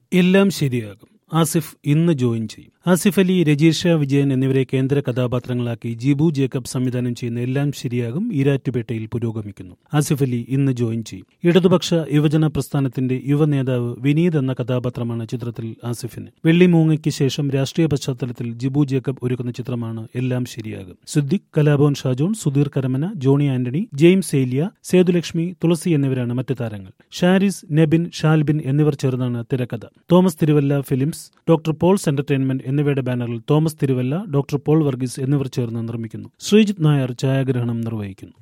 എല്ലാം ശരിയാകും ആസിഫ് ഇന്ന് ജോയിൻ ചെയ്യും ആസിഫ് അലി രജീഷ വിജയൻ എന്നിവരെ കേന്ദ്ര കഥാപാത്രങ്ങളാക്കി ജിബു ജേക്കബ് സംവിധാനം ചെയ്യുന്ന എല്ലാം ശരിയാകും ഈരാറ്റുപേട്ടയിൽ പുരോഗമിക്കുന്നു ആസിഫ് അലി ഇന്ന് ജോയിൻ ചെയ്യും ഇടതുപക്ഷ യുവജന പ്രസ്ഥാനത്തിന്റെ യുവ നേതാവ് വിനീത് എന്ന കഥാപാത്രമാണ് ചിത്രത്തിൽ ആസിഫിന് വെള്ളിമൂങ്ങയ്ക്ക് ശേഷം രാഷ്ട്രീയ പശ്ചാത്തലത്തിൽ ജിബു ജേക്കബ് ഒരുക്കുന്ന ചിത്രമാണ് എല്ലാം ശരിയാകും സിദ്ദിഖ് കലാഭവൻ ഷാജോൺ സുധീർ കരമന ജോണി ആന്റണി ജെയിംസ് ഏലിയ സേതുലക്ഷ്മി തുളസി എന്നിവരാണ് മറ്റ് താരങ്ങൾ ഷാരിസ് നെബിൻ ഷാൽബിൻ എന്നിവർ ചേർന്നാണ് തിരക്കഥ Thomas Thiruvalla films doctor Paul's entertainment എന്നിവയുടെ ബാനറിൽ തോമസ് തിരുവല്ല ഡോക്ടർ പോൾ വർഗീസ് എന്നിവർ ചേർന്ന് നിർമ്മിക്കുന്നു ശ്രീജിത്ത് നായർ ഛായാഗ്രഹണം നിർവഹിക്കുന്നു